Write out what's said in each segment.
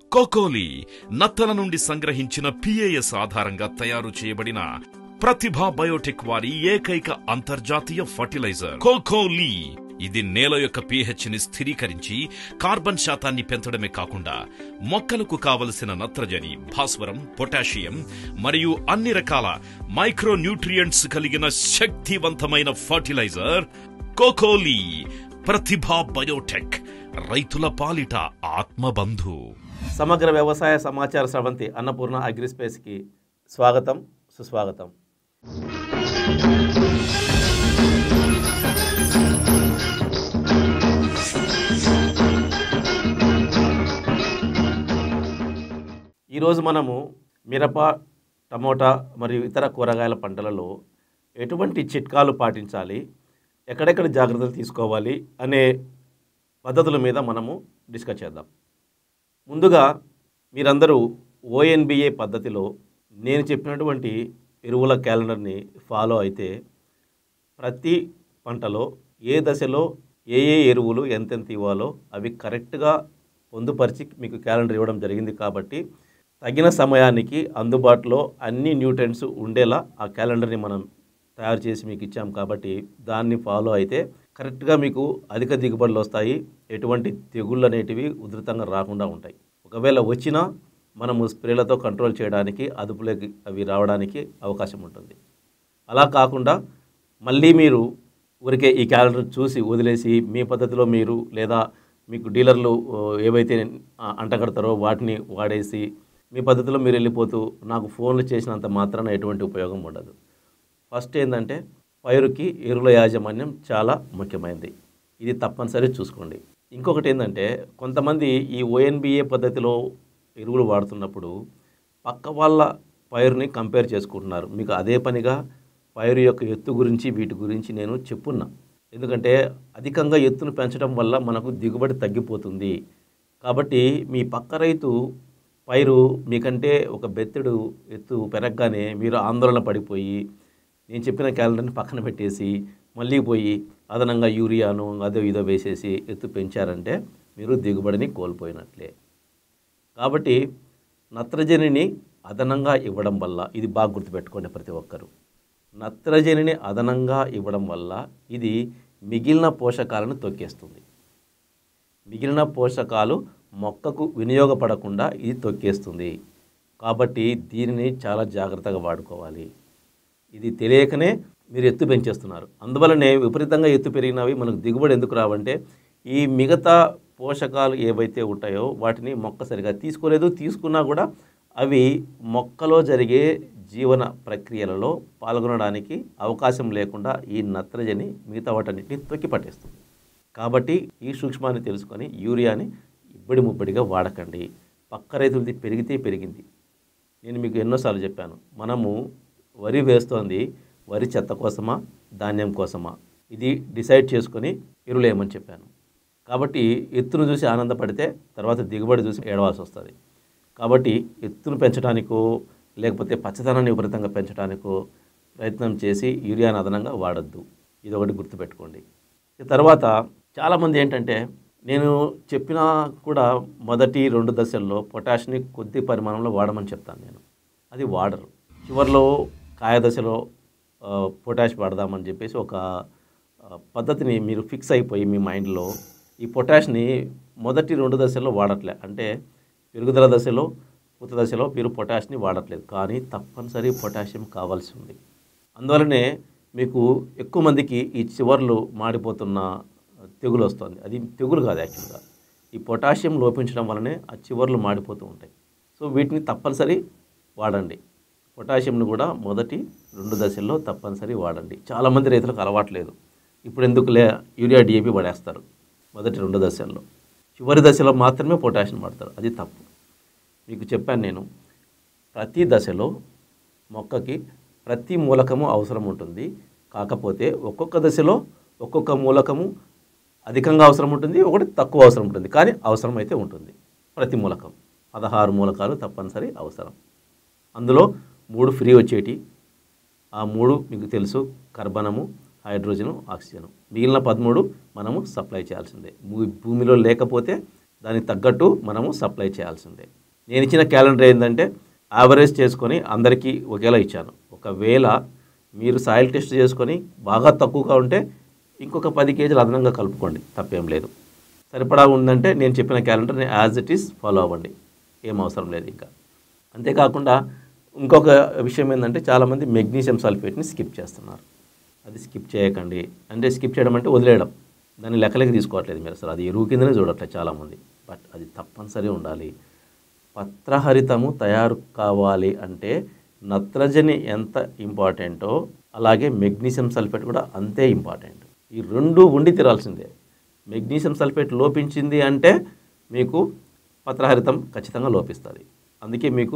కోకోలి నత్తల నుండి సంగ్రహించిన పిఏఎస్ ఆధారంగా తయారు చేయబడిన ప్రతిభా బయోటెక్ వారి ఏకైక అంతర్జాతీయ ఫర్టిలైజర్ కోకోలి ఇది నేల యొక్క pH ని స్థిరీకరించి కార్బన్ శాతాన్ని పెంచడమే కాకుండా మొక్కలకు కావలసిన నత్రజని భాస్వరం పొటాషియం మరియు అన్ని రకాల మైక్రో న్యూట్రియంట్స్ కలిగిన శక్తివంతమైన ఫర్టిలైజర్ కోకోలి ప్రతిభా బయోటెక్ రైతుల పాలిట ఆత్మబంధు సమగ్ర వ్యవసాయ సమాచార స్రవంతి అన్నపూర్ణ అగ్రిస్పేస్కి స్వాగతం సుస్వాగతం ఈరోజు మనము మిరప టమోటా మరియు ఇతర కూరగాయల పంటలలో ఎటువంటి చిట్కాలు పాటించాలి ఎక్కడెక్కడ జాగ్రత్తలు తీసుకోవాలి అనే పద్ధతుల మీద మనము డిస్కస్ చేద్దాం ముందుగా మీరందరూ ఓఎన్బిఏ పద్ధతిలో నేను చెప్పినటువంటి ఎరువుల క్యాలెండర్ని ఫాలో అయితే ప్రతి పంటలో ఏ దశలో ఏ ఏ ఎరువులు ఎంతెంత ఇవ్వాలో అవి కరెక్ట్గా పొందుపరిచి మీకు క్యాలెండర్ ఇవ్వడం జరిగింది కాబట్టి తగిన సమయానికి అందుబాటులో అన్ని న్యూట్రెంట్స్ ఉండేలా ఆ క్యాలెండర్ని మనం తయారు చేసి మీకు ఇచ్చాం కాబట్టి దాన్ని ఫాలో అయితే కరెక్ట్గా మీకు అధిక దిగుబడులు వస్తాయి ఎటువంటి తెగుళ్ళు అనేటివి ఉధృతంగా రాకుండా ఉంటాయి ఒకవేళ వచ్చినా మనము స్ప్రేలతో కంట్రోల్ చేయడానికి అదుపులోకి అవి రావడానికి అవకాశం ఉంటుంది అలా కాకుండా మళ్ళీ మీరు ఊరికే ఈ క్యాలెండర్ చూసి వదిలేసి మీ పద్ధతిలో మీరు లేదా మీకు డీలర్లు ఓ, ఏవైతే ఆ, అంటగడతారో వాటిని వాడేసి మీ పద్ధతిలో మీరు వెళ్ళిపోతూ నాకు ఫోన్లు చేసినంత మాత్రాన ఎటువంటి ఉపయోగం ఉండదు ఫస్ట్ ఏంటంటే పైరుకి ఎరువుల యాజమాన్యం చాలా ముఖ్యమైనది ఇది తప్పనిసరి చూసుకోండి ఇంకొకటి ఏంటంటే కొంతమంది ఈ ఓఎన్బిఏ పద్ధతిలో ఎరువులు వాడుతున్నప్పుడు పక్క వాళ్ళ పైరుని కంపేర్ చేసుకుంటున్నారు మీకు అదే పనిగా పైరు యొక్క ఎత్తు గురించి వీటి గురించి నేను చెప్పున్నా ఎందుకంటే అధికంగా ఎత్తును పెంచడం వల్ల మనకు దిగుబడి తగ్గిపోతుంది కాబట్టి మీ పక్క రైతు పైరు మీకంటే ఒక బెత్తెడు ఎత్తు పెరగగానే మీరు ఆందోళన పడిపోయి నేను చెప్పిన క్యాలెండర్ని పక్కన పెట్టేసి మళ్ళీ పోయి అదనంగా యూరియాను అదో ఇదో వేసేసి ఎత్తు పెంచారంటే మీరు దిగుబడిని కోల్పోయినట్లే కాబట్టి నత్రజనిని అదనంగా ఇవ్వడం వల్ల ఇది బాగా గుర్తుపెట్టుకోండి ప్రతి ఒక్కరూ నత్రజనిని అదనంగా ఇవ్వడం వల్ల ఇది మిగిలిన పోషకాలను తొక్కేస్తుంది మిగిలిన పోషకాలు మొక్కకు వినియోగపడకుండా ఇది తొక్కేస్తుంది కాబట్టి దీనిని చాలా జాగ్రత్తగా వాడుకోవాలి ఇది తెలియకనే మీరు ఎత్తు పెంచేస్తున్నారు అందువలనే విపరీతంగా ఎత్తు పెరిగినవి మనకు దిగుబడి ఎందుకు రావంటే ఈ మిగతా పోషకాలు ఏవైతే ఉంటాయో వాటిని మొక్క సరిగా తీసుకోలేదు తీసుకున్నా కూడా అవి మొక్కలో జరిగే జీవన ప్రక్రియలలో పాల్గొనడానికి అవకాశం లేకుండా ఈ నత్రజని మిగతా వాటన్నిటిని తొక్కి పట్టేస్తుంది కాబట్టి ఈ సూక్ష్మాన్ని తెలుసుకొని యూరియాని ఇబ్బడి ముబ్బడిగా వాడకండి పక్క రైతులది పెరిగితే పెరిగింది నేను మీకు ఎన్నోసార్లు చెప్పాను మనము వరి వేస్తోంది వరి చెత్త కోసమా ధాన్యం కోసమా ఇది డిసైడ్ చేసుకొని ఎరువులు వేయమని చెప్పాను కాబట్టి ఎత్తును చూసి ఆనందపడితే తర్వాత దిగుబడి చూసి ఏడవాల్సి వస్తుంది కాబట్టి ఎత్తును పెంచడానికో లేకపోతే పచ్చదనాన్ని విపరీతంగా పెంచడానికో ప్రయత్నం చేసి యూరియాను అదనంగా వాడద్దు ఇది ఒకటి గుర్తుపెట్టుకోండి ఇక తర్వాత చాలామంది ఏంటంటే నేను చెప్పినా కూడా మొదటి రెండు దశల్లో పొటాష్ని కొద్ది పరిమాణంలో వాడమని చెప్తాను నేను అది వాడరు చివరిలో కాయ దశలో ఆ, పొటాష్ వాడదామని చెప్పేసి ఒక ఆ, పద్ధతిని మీరు ఫిక్స్ అయిపోయి మీ మైండ్లో ఈ పొటాష్ని మొదటి రెండు దశల్లో వాడట్లే అంటే పెరుగుదల దశలో పూత దశలో మీరు పొటాష్ని వాడట్లేదు కానీ తప్పనిసరి పొటాషియం కావాల్సి ఉంది అందువలనే మీకు ఎక్కువ మందికి ఈ చివర్లు మాడిపోతున్న తెగులు వస్తుంది అది తెగులు కాదు యాక్చువల్గా ఈ పొటాషియం లోపించడం వల్లనే ఆ చివర్లు మాడిపోతూ ఉంటాయి సో వీటిని తప్పనిసరి వాడండి పొటాషియంను కూడా మొదటి రెండు దశల్లో తప్పనిసరి వాడండి చాలామంది రైతులకు అలవాట్లేదు ఇప్పుడు ఎందుకులే యూరియా డిఏపి పడేస్తారు మొదటి రెండు దశల్లో చివరి దశలో మాత్రమే పొటాషియం వాడతారు అది తప్పు మీకు చెప్పాను నేను ప్రతి దశలో మొక్కకి ప్రతి మూలకము అవసరం ఉంటుంది కాకపోతే ఒక్కొక్క దశలో ఒక్కొక్క మూలకము అధికంగా అవసరం ఉంటుంది ఒకటి తక్కువ అవసరం ఉంటుంది కానీ అవసరం అయితే ఉంటుంది ప్రతి మూలకం పదహారు మూలకాలు తప్పనిసరి అవసరం అందులో మూడు ఫ్రీ వచ్చేటి ఆ మూడు మీకు తెలుసు కర్బనము హైడ్రోజను ఆక్సిజన్ మిగిలిన పదమూడు మనము సప్లై చేయాల్సిందే భూ- భూమిలో లేకపోతే దానికి తగ్గట్టు మనము సప్లై చేయాల్సిందే నేను ఇచ్చిన క్యాలెండర్ ఏంటంటే యావరేజ్ చేసుకొని అందరికీ ఒకేలా ఇచ్చాను ఒకవేళ మీరు సాయిల్ టెస్ట్ చేసుకొని బాగా తక్కువగా ఉంటే ఇంకొక పది కేజీలు అదనంగా కలుపుకోండి తప్పేం లేదు సరిపడా ఉందంటే నేను చెప్పిన క్యాలెండర్ని యాజ్ ఇట్ ఈస్ ఫాలో అవ్వండి ఏం అవసరం లేదు ఇంకా అంతేకాకుండా ఇంకొక విషయం ఏంటంటే చాలామంది మెగ్నీషియం సల్ఫేట్ని స్కిప్ చేస్తున్నారు అది స్కిప్ చేయకండి అంటే స్కిప్ చేయడం అంటే వదిలేయడం దాన్ని లెక్కలకి తీసుకోవట్లేదు మీరు అసలు అది ఎరువు కిందనే చూడట్లేదు చాలామంది బట్ అది తప్పనిసరి ఉండాలి పత్రహరితము తయారు కావాలి అంటే నత్రజని ఎంత ఇంపార్టెంటో అలాగే మెగ్నీషియం సల్ఫేట్ కూడా అంతే ఇంపార్టెంట్ ఈ రెండు ఉండి తీరాల్సిందే మెగ్నీషియం సల్ఫేట్ లోపించింది అంటే మీకు పత్రహరితం ఖచ్చితంగా లోపిస్తుంది అందుకే మీకు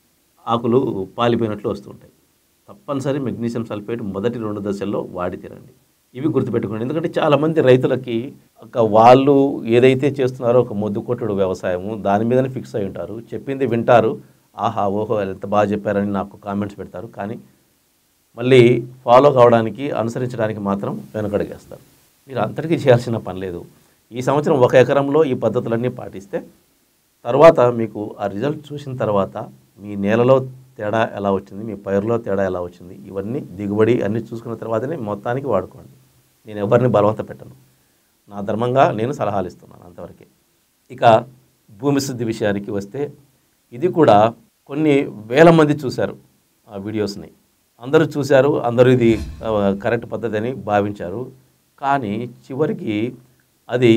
ఆకులు పాలిపోయినట్లు వస్తుంటాయి తప్పనిసరి మెగ్నీషియం సల్ఫేట్ మొదటి రెండు దశల్లో వాడి తీరండి ఇవి గుర్తుపెట్టుకోండి ఎందుకంటే చాలామంది రైతులకి ఒక వాళ్ళు ఏదైతే చేస్తున్నారో ఒక మొద్దు కొట్టుడు వ్యవసాయము దాని మీదనే ఫిక్స్ అయి ఉంటారు చెప్పింది వింటారు ఆహా ఓహో ఎంత బాగా చెప్పారని నాకు కామెంట్స్ పెడతారు కానీ మళ్ళీ ఫాలో కావడానికి అనుసరించడానికి మాత్రం వెనకడిగేస్తారు మీరు అంతటికీ చేయాల్సిన పని లేదు ఈ సంవత్సరం ఒక ఎకరంలో ఈ పద్ధతులన్నీ పాటిస్తే తర్వాత మీకు ఆ రిజల్ట్ చూసిన తర్వాత మీ నేలలో తేడా ఎలా వచ్చింది మీ పైరులో తేడా ఎలా వచ్చింది ఇవన్నీ దిగుబడి అన్నీ చూసుకున్న తర్వాతనే మొత్తానికి వాడుకోండి నేను ఎవరిని బలవంత పెట్టను నా ధర్మంగా నేను సలహాలు ఇస్తున్నాను అంతవరకే ఇక భూమి శుద్ధి విషయానికి వస్తే ఇది కూడా కొన్ని వేల మంది చూశారు ఆ వీడియోస్ని అందరూ చూశారు అందరూ ఇది ఆ, కరెక్ట్ పద్ధతి అని భావించారు కానీ చివరికి అది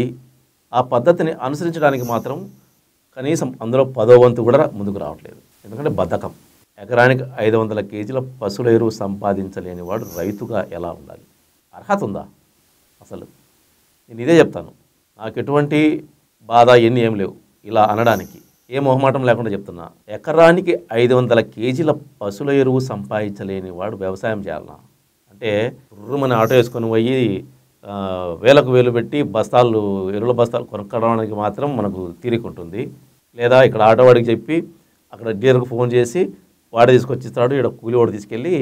ఆ పద్ధతిని అనుసరించడానికి మాత్రం కనీసం అందులో పదో వంతు కూడా ముందుకు రావట్లేదు ఎందుకంటే బద్ధకం ఎకరానికి ఐదు వందల కేజీల పశువుల ఎరువు సంపాదించలేని వాడు రైతుగా ఎలా ఉండాలి అర్హత ఉందా అసలు నేను ఇదే చెప్తాను నాకు ఎటువంటి బాధ ఎన్ని ఏం లేవు ఇలా అనడానికి ఏ మొహమాటం లేకుండా చెప్తున్నా ఎకరానికి ఐదు వందల కేజీల పశువుల ఎరువు సంపాదించలేని వాడు వ్యవసాయం చేయాలనా అంటే మన ఆటో వేసుకొని పోయి ఆ, వేలకు వేలు పెట్టి బస్తాలు ఎరువుల బస్తాలు కొనుక్కోవడానికి మాత్రం మనకు తీరిక ఉంటుంది లేదా ఇక్కడ ఆటో వాడికి చెప్పి అక్కడ డీలర్కి ఫోన్ చేసి వాడే తీసుకొచ్చిస్తాడు ఇక్కడ కూలి వాడు తీసుకెళ్ళి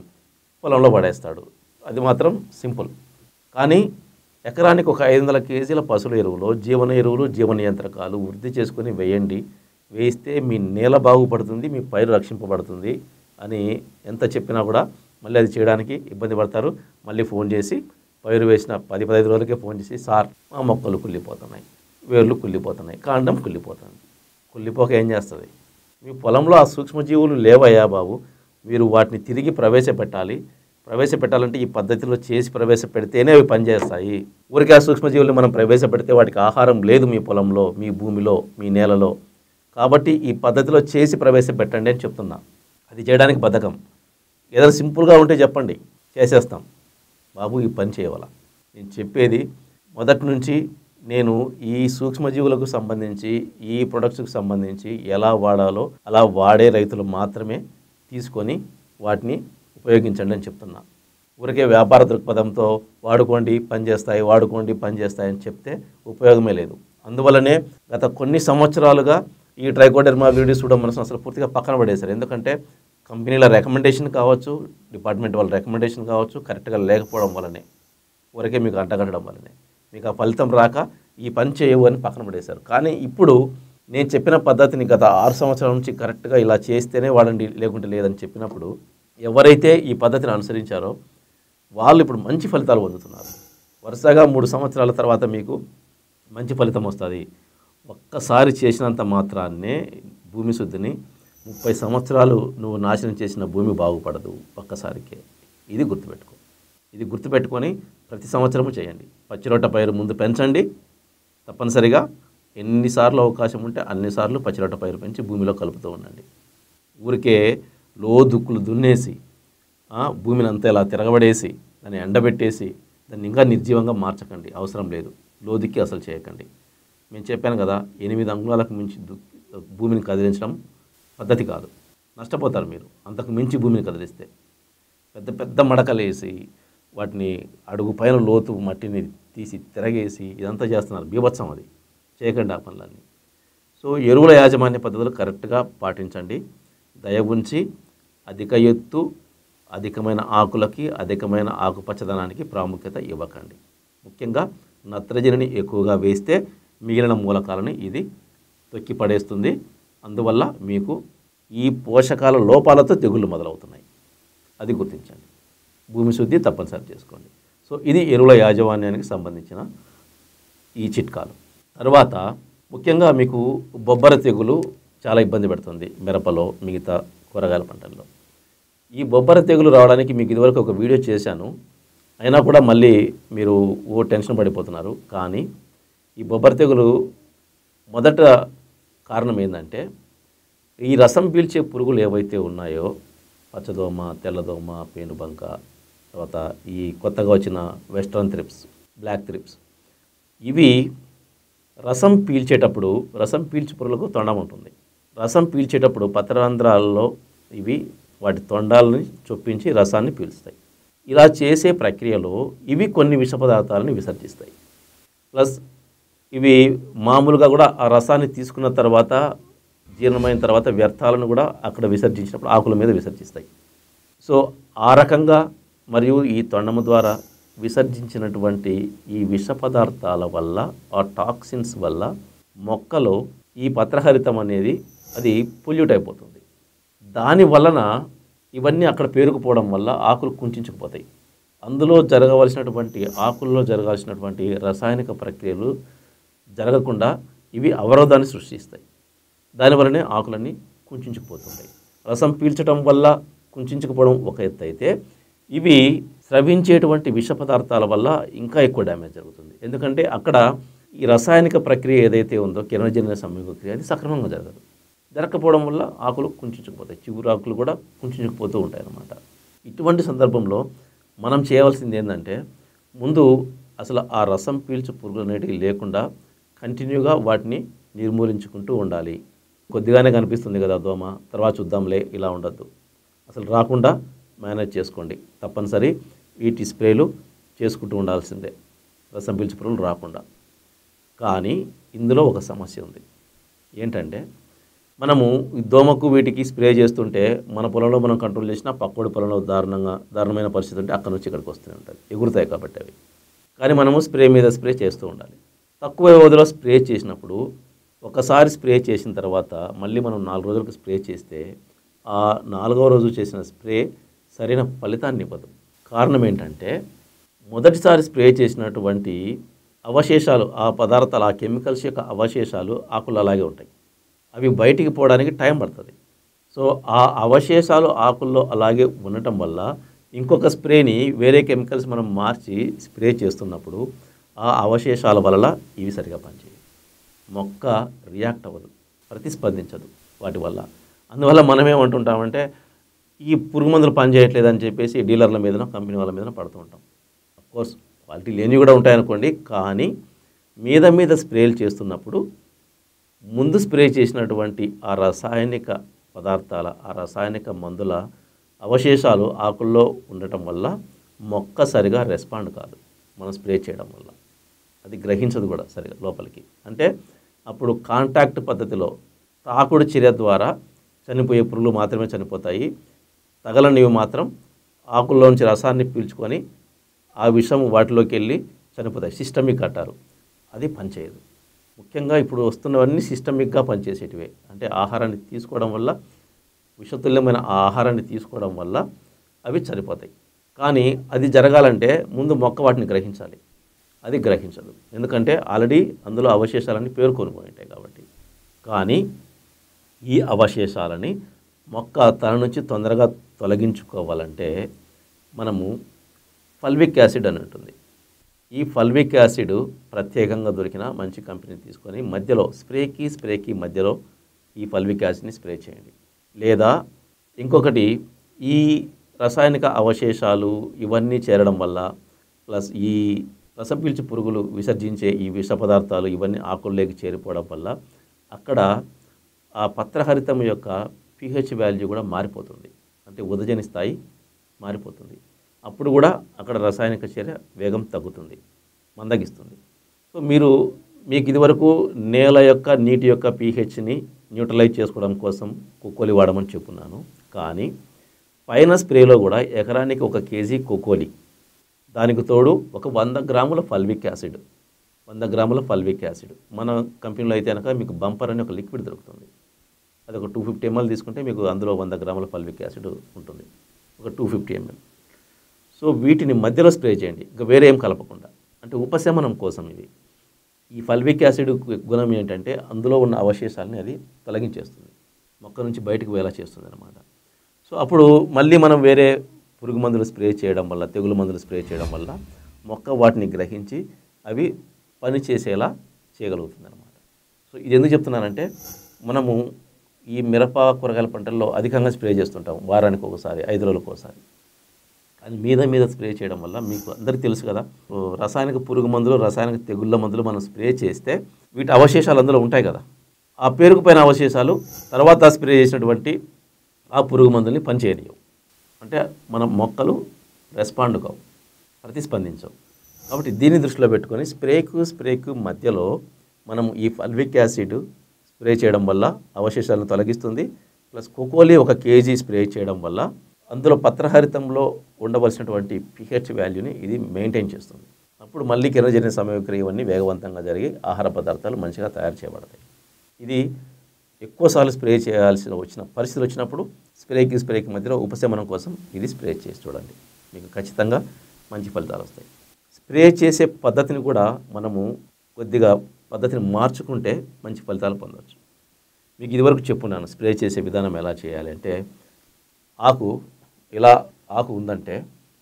పొలంలో పడేస్తాడు అది మాత్రం సింపుల్ కానీ ఎకరానికి ఒక ఐదు వందల కేజీల పశువుల ఎరువులో జీవన ఎరువులు జీవ నియంత్రకాలు వృద్ధి చేసుకొని వేయండి వేయిస్తే మీ నేల బాగుపడుతుంది మీ పైరు రక్షింపబడుతుంది అని ఎంత చెప్పినా కూడా మళ్ళీ అది చేయడానికి ఇబ్బంది పడతారు మళ్ళీ ఫోన్ చేసి పైరు వేసిన పది పదహైదు రోజులకే ఫోన్ చేసి సార్ మా మొక్కలు కుళ్ళిపోతున్నాయి వేర్లు కుళ్ళిపోతున్నాయి కాండం కుళ్ళిపోతుంది కుళ్ళిపోక ఏం చేస్తుంది మీ పొలంలో ఆ సూక్ష్మజీవులు లేవయ్యా బాబు మీరు వాటిని తిరిగి ప్రవేశపెట్టాలి ప్రవేశపెట్టాలంటే ఈ పద్ధతిలో చేసి ప్రవేశపెడితేనే అవి పనిచేస్తాయి ఊరికే ఆ సూక్ష్మజీవులు మనం ప్రవేశపెడితే వాటికి ఆహారం లేదు మీ పొలంలో మీ భూమిలో మీ నేలలో కాబట్టి ఈ పద్ధతిలో చేసి ప్రవేశపెట్టండి అని చెప్తున్నా అది చేయడానికి బద్ధకం ఏదైనా సింపుల్గా ఉంటే చెప్పండి చేసేస్తాం బాబు ఈ పని చేయవాల నేను చెప్పేది మొదటి నుంచి నేను ఈ సూక్ష్మజీవులకు సంబంధించి ఈ ప్రొడక్ట్స్కి సంబంధించి ఎలా వాడాలో అలా వాడే రైతులు మాత్రమే తీసుకొని వాటిని ఉపయోగించండి అని చెప్తున్నా ఊరికే వ్యాపార దృక్పథంతో వాడుకోండి పని చేస్తాయి వాడుకోండి పని చేస్తాయి అని చెప్తే ఉపయోగమే లేదు అందువల్లనే గత కొన్ని సంవత్సరాలుగా ఈ ట్రైకోడెర్మా వీడియోస్ కూడా మనసు అసలు పూర్తిగా పక్కన పడేశారు ఎందుకంటే కంపెనీల రికమెండేషన్ కావచ్చు డిపార్ట్మెంట్ వాళ్ళ రికమెండేషన్ కావచ్చు కరెక్ట్గా లేకపోవడం వల్లనే ఊరికే మీకు అంటగట్టడం వల్లనే మీకు ఆ ఫలితం రాక ఈ పని చేయవు అని పక్కన పడేశారు కానీ ఇప్పుడు నేను చెప్పిన పద్ధతిని గత ఆరు సంవత్సరాల నుంచి కరెక్ట్గా ఇలా చేస్తేనే వాడండి లేకుంటే లేదని చెప్పినప్పుడు ఎవరైతే ఈ పద్ధతిని అనుసరించారో వాళ్ళు ఇప్పుడు మంచి ఫలితాలు పొందుతున్నారు వరుసగా మూడు సంవత్సరాల తర్వాత మీకు మంచి ఫలితం వస్తుంది ఒక్కసారి చేసినంత మాత్రాన్నే భూమి శుద్ధిని ముప్పై సంవత్సరాలు నువ్వు నాశనం చేసిన భూమి బాగుపడదు ఒక్కసారికే ఇది గుర్తుపెట్టుకో ఇది గుర్తుపెట్టుకొని ప్రతి సంవత్సరము చేయండి పచ్చిరొట్ట పైరు ముందు పెంచండి తప్పనిసరిగా ఎన్నిసార్లు అవకాశం ఉంటే అన్నిసార్లు పచ్చిరొట్ట పైరు పెంచి భూమిలో కలుపుతూ ఉండండి ఊరికే లోదుక్కులు దున్నేసి ఆ, భూమిని అంతా ఇలా తిరగబడేసి దాన్ని ఎండబెట్టేసి దాన్ని ఇంకా నిర్జీవంగా మార్చకండి అవసరం లేదు లోదుక్కి అసలు చేయకండి నేను చెప్పాను కదా ఎనిమిది అంగుళాలకు మించి దు- భూమిని కదిలించడం పద్ధతి కాదు నష్టపోతారు మీరు అంతకు మించి భూమిని కదిలిస్తే పెద్ద పెద్ద మడకలు వేసి వాటిని అడుగు పైన లోతు మట్టిని తీసి తిరగేసి ఇదంతా చేస్తున్నారు బీభత్సం అది చేయకండి ఆ పనులన్నీ సో ఎరువుల యాజమాన్య పద్ధతులు కరెక్ట్గా పాటించండి దయ ఉంచి అధిక ఎత్తు అధికమైన ఆకులకి అధికమైన ఆకుపచ్చదనానికి ప్రాముఖ్యత ఇవ్వకండి ముఖ్యంగా నత్రజనిని ఎక్కువగా వేస్తే మిగిలిన మూలకాలని ఇది తొక్కి పడేస్తుంది అందువల్ల మీకు ఈ పోషకాల లోపాలతో తెగుళ్ళు మొదలవుతున్నాయి అది గుర్తించండి భూమి శుద్ధి తప్పనిసరి చేసుకోండి సో ఇది ఎరువుల యాజమాన్యానికి సంబంధించిన ఈ చిట్కాలు తర్వాత ముఖ్యంగా మీకు బొబ్బర తెగులు చాలా ఇబ్బంది పెడుతుంది మిరపలో మిగతా కూరగాయల పంటల్లో ఈ బొబ్బర తెగులు రావడానికి మీకు ఇదివరకు ఒక వీడియో చేశాను అయినా కూడా మళ్ళీ మీరు ఓ టెన్షన్ పడిపోతున్నారు కానీ ఈ బొబ్బర తెగులు మొదట కారణం ఏంటంటే ఈ రసం పీల్చే పురుగులు ఏవైతే ఉన్నాయో పచ్చదోమ తెల్లదోమ పేనుబంక తర్వాత ఈ కొత్తగా వచ్చిన వెస్ట్రన్ త్రిప్స్ బ్లాక్ త్రిప్స్ ఇవి రసం పీల్చేటప్పుడు రసం పీల్చే పురుగులకు తొండం ఉంటుంది రసం పీల్చేటప్పుడు పత్రరంధ్రాల్లో ఇవి వాటి తొండాలని చొప్పించి రసాన్ని పీల్చుతాయి ఇలా చేసే ప్రక్రియలో ఇవి కొన్ని విష పదార్థాలను విసర్జిస్తాయి ప్లస్ ఇవి మామూలుగా కూడా ఆ రసాన్ని తీసుకున్న తర్వాత జీర్ణమైన తర్వాత వ్యర్థాలను కూడా అక్కడ విసర్జించినప్పుడు ఆకుల మీద విసర్జిస్తాయి సో ఆ రకంగా మరియు ఈ తొండము ద్వారా విసర్జించినటువంటి ఈ విష పదార్థాల వల్ల ఆ టాక్సిన్స్ వల్ల మొక్కలో ఈ పత్రహరితం అనేది అది పొల్యూట్ అయిపోతుంది దాని వలన ఇవన్నీ అక్కడ పేరుకుపోవడం వల్ల ఆకులు కుంచుకుపోతాయి అందులో జరగవలసినటువంటి ఆకుల్లో జరగాల్సినటువంటి రసాయనిక ప్రక్రియలు జరగకుండా ఇవి అవరోధాన్ని సృష్టిస్తాయి దానివల్లనే ఆకులన్నీ కుంచుకుపోతుంటాయి రసం పీల్చడం వల్ల కుంచుకుపోవడం ఒక ఎత్తు అయితే ఇవి స్రవించేటువంటి విష పదార్థాల వల్ల ఇంకా ఎక్కువ డ్యామేజ్ జరుగుతుంది ఎందుకంటే అక్కడ ఈ రసాయనిక ప్రక్రియ ఏదైతే ఉందో కిరణజన్య సంయోగ క్రియ అది సక్రమంగా జరగదు జరగకపోవడం వల్ల ఆకులు కుంచుకుపోతాయి చిగురు ఆకులు కూడా కుంచుకుపోతూ ఉంటాయి అన్నమాట ఇటువంటి సందర్భంలో మనం చేయవలసింది ఏంటంటే ముందు అసలు ఆ రసం పీల్చు పురుగులు అనేటివి లేకుండా కంటిన్యూగా వాటిని నిర్మూలించుకుంటూ ఉండాలి కొద్దిగానే కనిపిస్తుంది కదా దోమ తర్వాత చూద్దాంలే ఇలా ఉండద్దు అసలు రాకుండా మేనేజ్ చేసుకోండి తప్పనిసరి వీటి స్ప్రేలు చేసుకుంటూ ఉండాల్సిందే రసం పీల్చు పురుగులు రాకుండా కానీ ఇందులో ఒక సమస్య ఉంది ఏంటంటే మనము ఈ దోమకు వీటికి స్ప్రే చేస్తుంటే మన పొలంలో మనం కంట్రోల్ చేసినా పక్కోడి పొలంలో దారుణంగా దారుణమైన పరిస్థితి ఉంటే అక్కడ నుంచి ఇక్కడికి వస్తూనే ఉంటుంది ఎగురుతాయి కాబట్టి అవి కానీ మనము స్ప్రే మీద స్ప్రే చేస్తూ ఉండాలి తక్కువ వ్యవధిలో స్ప్రే చేసినప్పుడు ఒకసారి స్ప్రే చేసిన తర్వాత మళ్ళీ మనం నాలుగు రోజులకు స్ప్రే చేస్తే ఆ నాలుగవ రోజు చేసిన స్ప్రే సరైన ఫలితాన్ని ఇవ్వదు కారణం ఏంటంటే మొదటిసారి స్ప్రే చేసినటువంటి అవశేషాలు ఆ పదార్థాలు ఆ కెమికల్స్ యొక్క అవశేషాలు ఆకులు అలాగే ఉంటాయి అవి బయటికి పోవడానికి టైం పడుతుంది సో ఆ అవశేషాలు ఆకుల్లో అలాగే ఉండటం వల్ల ఇంకొక స్ప్రేని వేరే కెమికల్స్ మనం మార్చి స్ప్రే చేస్తున్నప్పుడు ఆ అవశేషాల వల్ల ఇవి సరిగా పనిచేయవు మొక్క రియాక్ట్ అవ్వదు ప్రతిస్పందించదు వాటి వల్ల అందువల్ల మనం ఏమంటుంటామంటే ఈ పురుగు మందులు పనిచేయట్లేదని చెప్పేసి డీలర్ల మీదనో కంపెనీ వాళ్ళ మీదనో పడుతూ ఉంటాం కోర్స్ క్వాలిటీ లేనివి కూడా ఉంటాయనుకోండి కానీ మీద మీద స్ప్రేలు చేస్తున్నప్పుడు ముందు స్ప్రే చేసినటువంటి ఆ రసాయనిక పదార్థాల ఆ రసాయనిక మందుల అవశేషాలు ఆకుల్లో ఉండటం వల్ల మొక్క సరిగా రెస్పాండ్ కాదు మనం స్ప్రే చేయడం వల్ల అది గ్రహించదు కూడా సరిగా లోపలికి అంటే అప్పుడు కాంటాక్ట్ పద్ధతిలో తాకుడు చర్య ద్వారా చనిపోయే పురుగులు మాత్రమే చనిపోతాయి తగలనివి మాత్రం ఆకుల్లోంచి రసాన్ని పీల్చుకొని ఆ విషం వాటిలోకి వెళ్ళి చనిపోతాయి సిస్టమిక్ అంటారు అది పనిచేయదు ముఖ్యంగా ఇప్పుడు వస్తున్నవన్నీ సిస్టమిక్గా పనిచేసేటివే అంటే ఆహారాన్ని తీసుకోవడం వల్ల విషతుల్యమైన ఆ ఆహారాన్ని తీసుకోవడం వల్ల అవి చనిపోతాయి కానీ అది జరగాలంటే ముందు మొక్క వాటిని గ్రహించాలి అది గ్రహించదు ఎందుకంటే ఆల్రెడీ అందులో అవశేషాలన్నీ పేర్కొని పోయి ఉంటాయి కాబట్టి కానీ ఈ అవశేషాలని మొక్క తన నుంచి తొందరగా తొలగించుకోవాలంటే మనము ఫల్విక్ యాసిడ్ అని ఉంటుంది ఈ ఫల్విక్ యాసిడ్ ప్రత్యేకంగా దొరికిన మంచి కంపెనీ తీసుకొని మధ్యలో స్ప్రేకి స్ప్రేకి మధ్యలో ఈ ఫల్విక్ యాసిడ్ని స్ప్రే చేయండి లేదా ఇంకొకటి ఈ రసాయనిక అవశేషాలు ఇవన్నీ చేరడం వల్ల ప్లస్ ఈ రసం పీల్చి పురుగులు విసర్జించే ఈ విష పదార్థాలు ఇవన్నీ ఆకుల్లోకి చేరిపోవడం వల్ల అక్కడ ఆ పత్రహరితం యొక్క pH వాల్యూ కూడా మారిపోతుంది అంటే ఉదజని స్థాయి మారిపోతుంది అప్పుడు కూడా అక్కడ రసాయనిక చర్య వేగం తగ్గుతుంది మందగిస్తుంది సో మీరు మీకు ఇదివరకు నేల యొక్క నీటి యొక్క పీహెచ్ని న్యూట్రలైజ్ చేసుకోవడం కోసం కోకోలి వాడమని చెప్పున్నాను కానీ పైన స్ప్రేలో కూడా ఎకరానికి ఒక కేజీ కోకోలి దానికి తోడు ఒక వంద గ్రాముల ఫల్విక్ యాసిడ్ వంద గ్రాముల ఫల్విక్ యాసిడ్ మన కంపెనీలో అయితే కనుక మీకు బంపర్ అని ఒక లిక్విడ్ దొరుకుతుంది అది ఒక టూ ఫిఫ్టీ ఎంఎల్ తీసుకుంటే మీకు అందులో వంద గ్రాముల పల్విక్ యాసిడ్ ఉంటుంది ఒక టూ ఫిఫ్టీ ఎంఎల్ సో వీటిని మధ్యలో స్ప్రే చేయండి ఇంకా వేరే ఏం కలపకుండా అంటే ఉపశమనం కోసం ఇది ఈ ఫల్విక్ యాసిడ్ గుణం ఏంటంటే అందులో ఉన్న అవశేషాలని అది తొలగించేస్తుంది మొక్క నుంచి బయటకు వేలా చేస్తుంది అనమాట సో అప్పుడు మళ్ళీ మనం వేరే పురుగు మందులు స్ప్రే చేయడం వల్ల తెగులు మందులు స్ప్రే చేయడం వల్ల మొక్క వాటిని గ్రహించి అవి పని చేసేలా చేయగలుగుతుంది అనమాట సో ఇది ఎందుకు చెప్తున్నానంటే మనము ఈ మిరప కూరగాయల పంటల్లో అధికంగా స్ప్రే చేస్తుంటాం వారానికి ఒకసారి ఐదు రోజులకు ఒకసారి కానీ మీద మీద స్ప్రే చేయడం వల్ల మీకు అందరికీ తెలుసు కదా ఓ రసాయనిక పురుగు మందులు రసాయనిక తెగుళ్ళ మందులు మనం స్ప్రే చేస్తే వీటి అవశేషాలు అందులో ఉంటాయి కదా ఆ పేరుకుపోయిన అవశేషాలు తర్వాత స్ప్రే చేసినటువంటి ఆ పురుగు మందుల్ని పనిచేయనియవు అంటే మన మొక్కలు రెస్పాండ్ కావు ప్రతిస్పందించవు కాబట్టి దీన్ని దృష్టిలో పెట్టుకొని స్ప్రేకు స్ప్రేకు మధ్యలో మనం ఈ ఫల్విక్ యాసిడ్ స్ప్రే చేయడం వల్ల అవశేషాలను తొలగిస్తుంది ప్లస్ కోకోలి ఒక కేజీ స్ప్రే చేయడం వల్ల అందులో పత్రహరితంలో ఉండవలసినటువంటి పిహెచ్ వాల్యూని ఇది మెయింటైన్ చేస్తుంది అప్పుడు మళ్ళీ కిరణజన్య సమయక్రియ ఇవన్నీ వేగవంతంగా జరిగి ఆహార పదార్థాలు మంచిగా తయారు చేయబడతాయి ఇది ఎక్కువసార్లు స్ప్రే చేయాల్సిన వచ్చిన పరిస్థితులు వచ్చినప్పుడు స్ప్రేకి స్ప్రేకి మధ్యలో ఉపశమనం కోసం ఇది స్ప్రే చేసి చూడండి మీకు ఖచ్చితంగా మంచి ఫలితాలు వస్తాయి స్ప్రే చేసే పద్ధతిని కూడా మనము కొద్దిగా పద్ధతిని మార్చుకుంటే మంచి ఫలితాలు పొందవచ్చు మీకు ఇదివరకు చెప్పున్నాను స్ప్రే చేసే విధానం ఎలా చేయాలి అంటే ఆకు ఇలా ఆకు ఉందంటే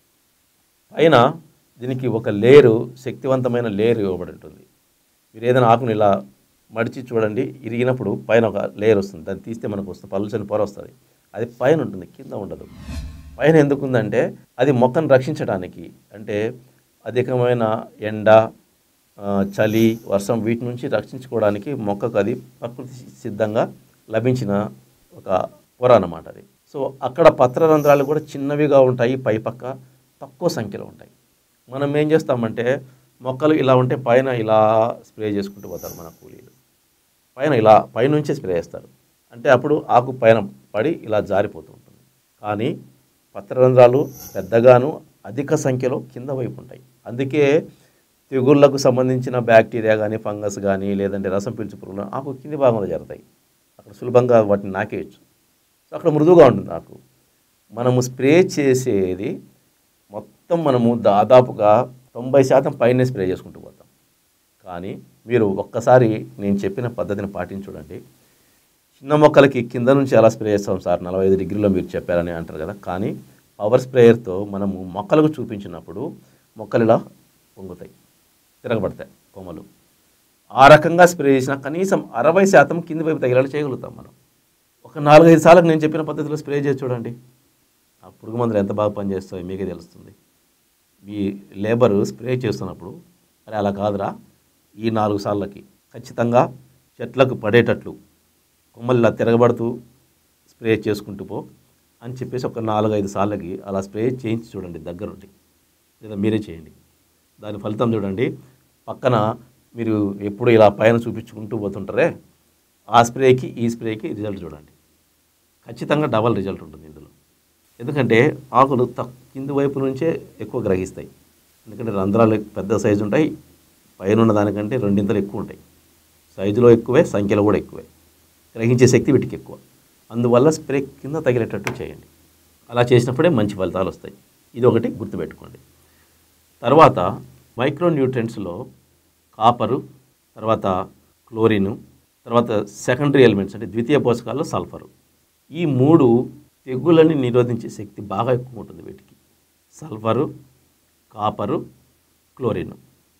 పైన దీనికి ఒక లేయరు శక్తివంతమైన లేయర్ ఇవ్వబడి ఉంటుంది మీరు ఏదైనా ఆకుని ఇలా మడిచి చూడండి ఇరిగినప్పుడు పైన ఒక లేయర్ వస్తుంది దాన్ని తీస్తే మనకు వస్తుంది పలుచని పొర వస్తుంది అది పైన ఉంటుంది కింద ఉండదు పైన ఎందుకు ఉందంటే అది మొక్కను రక్షించడానికి అంటే అధికమైన ఎండ ఆ, చలి వర్షం వీటి నుంచి రక్షించుకోవడానికి మొక్కకు అది ప్రకృతి సిద్ధంగా లభించిన ఒక పొర అన్నమాట అది సో అక్కడ పత్రరంధ్రాలు కూడా చిన్నవిగా ఉంటాయి పై పక్క తక్కువ సంఖ్యలో ఉంటాయి మనం ఏం చేస్తామంటే మొక్కలు ఇలా ఉంటే పైన ఇలా స్ప్రే చేసుకుంటూ పోతారు మన కూలీలు పైన ఇలా పైనుంచే స్ప్రే చేస్తారు అంటే అప్పుడు ఆకు పైన పడి ఇలా జారిపోతూ ఉంటుంది కానీ పత్రరంధ్రాలు పెద్దగాను అధిక సంఖ్యలో కింద వైపు ఉంటాయి అందుకే తెగుళ్లకు సంబంధించిన బ్యాక్టీరియా కానీ ఫంగస్ కానీ లేదంటే రసం పీల్చు పురుగులు ఆకు కింది భాగంలో జరుగుతాయి అక్కడ సులభంగా వాటిని నాకేయచ్చు సో అక్కడ మృదువుగా ఉంటుంది ఆకు మనము స్ప్రే చేసేది మొత్తం మనము దాదాపుగా తొంభై శాతం పైనే స్ప్రే చేసుకుంటూ పోతాం కానీ మీరు ఒక్కసారి నేను చెప్పిన పద్ధతిని పాటించి చూడండి చిన్న మొక్కలకి కింద నుంచి ఎలా స్ప్రే చేస్తాం సార్ నలభై ఐదు డిగ్రీలో మీరు చెప్పారని అంటారు కదా కానీ పవర్ స్ప్రేయర్తో మనము మొక్కలకు చూపించినప్పుడు మొక్కలు ఇలా పొంగుతాయి తిరగబడతాయి కొమ్మలు ఆ రకంగా స్ప్రే చేసిన కనీసం అరవై శాతం కింది వైపు తగిలేలా చేయగలుగుతాం మనం ఒక నాలుగైదు సార్లు నేను చెప్పిన పద్ధతిలో స్ప్రే చేసి చూడండి ఆ పురుగు మందులు ఎంత బాగా పనిచేస్తాయో మీకే తెలుస్తుంది మీ లేబరు స్ప్రే చేస్తున్నప్పుడు అరే అలా కాదురా ఈ నాలుగు సార్లకి ఖచ్చితంగా చెట్లకు పడేటట్లు కొమ్మలు ఇలా తిరగబడుతూ స్ప్రే చేసుకుంటూ పో అని చెప్పేసి ఒక నాలుగైదు సార్లకి అలా స్ప్రే చేయించి చూడండి దగ్గరుండి లేదా మీరే చేయండి దాని ఫలితం చూడండి పక్కన మీరు ఎప్పుడు ఇలా పైన చూపించుకుంటూ పోతుంటారే ఆ స్ప్రేకి ఈ స్ప్రేకి రిజల్ట్ చూడండి ఖచ్చితంగా డబల్ రిజల్ట్ ఉంటుంది ఇందులో ఎందుకంటే ఆకులు తక్ కింది వైపు నుంచే ఎక్కువ గ్రహిస్తాయి ఎందుకంటే రంధ్రాలు పెద్ద సైజు ఉంటాయి పైన ఉన్న దానికంటే రెండింతలు ఎక్కువ ఉంటాయి సైజులో ఎక్కువే సంఖ్యలో కూడా ఎక్కువే గ్రహించే శక్తి వీటికి ఎక్కువ అందువల్ల స్ప్రే కింద తగిలేటట్టు చేయండి అలా చేసినప్పుడే మంచి ఫలితాలు వస్తాయి ఇది ఒకటి గుర్తుపెట్టుకోండి తర్వాత మైక్రో న్యూట్రియంట్స్లో కాపరు తర్వాత క్లోరిన్ తర్వాత సెకండరీ ఎలిమెంట్స్ అంటే ద్వితీయ పోషకాల్లో సల్ఫరు ఈ మూడు తెగుళ్ళని నిరోధించే శక్తి బాగా ఎక్కువ ఉంటుంది వీటికి సల్ఫరు కాపరు క్లోరిన్